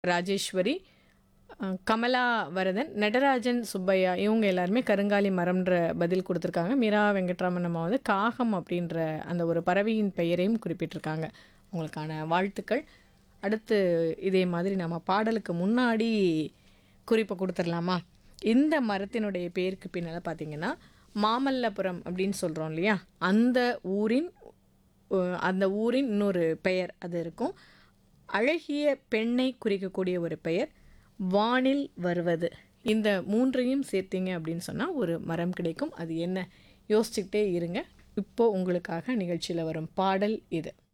ராஜேஸ்வரி அஹ், கமலா வரதன் நடராஜன் சுப்பையா இவங்க எல்லாருமே கருங்காலி மரம்ன்ற பதில் கொடுத்துருக்காங்க மீரா வெங்கட்ராமன் அம்மா வந்து காகம் அப்படின்ற அந்த ஒரு பறவையின் பெயரையும் குறிப்பிட்டிருக்காங்க உங்களுக்கான வாழ்த்துக்கள் அடுத்து இதே மாதிரி நம்ம பாடலுக்கு முன்னாடி குறிப்பை கொடுத்துடலாமா இந்த மரத்தினுடைய பேருக்கு பின்னால் பார்த்தீங்கன்னா மாமல்லபுரம் அப்படின்னு சொல்கிறோம் இல்லையா அந்த ஊரின் அஹ், அந்த ஊரின் இன்னொரு பெயர் அது இருக்கும் அழகிய பெண்ணை குறிக்கக்கூடிய ஒரு பெயர் வானில் வருவது இந்த மூன்றையும் சேர்த்தீங்க அப்படின்னு சொன்னால் ஒரு மரம் கிடைக்கும் அது என்ன யோசிச்சுக்கிட்டே இருங்க இப்போ உங்களுக்காக நிகழ்ச்சியில் வரும் பாடல் இது